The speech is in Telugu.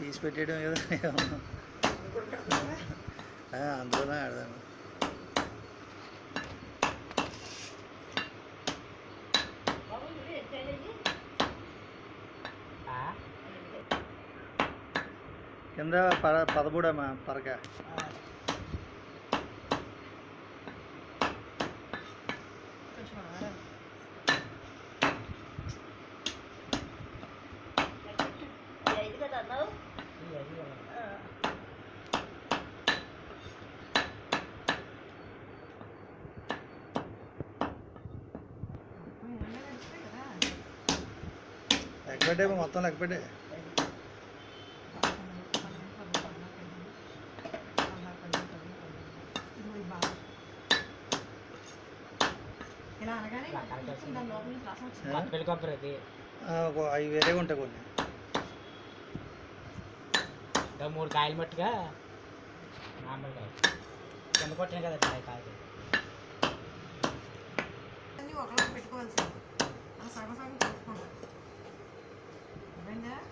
తీసి పెట్టేయడం కదా ఆ, అందులోనే ఆడదాను కింద పద పదమూడమ్మా పరక లెక్క పెట్టే మొత్తం లెక్క పెట్టే ఇలా అనగానే దాని లోపల నుంచి రసం వచ్చింది. ఆ? పెళ్లి కొబ్బరి అది ఆ, ఒక అవి వేరేగా ఉంటాయి కొన్ని ఇంకా మూడు కాయలు మట్టుగా మామూలు కాయ కింద కొట్టిన కదా కాయ కాయలు అన్నీ ఒకలా పెట్టుకోవాల్సింది అలా సగం సగం కలుపుకోండి అర్థమైందా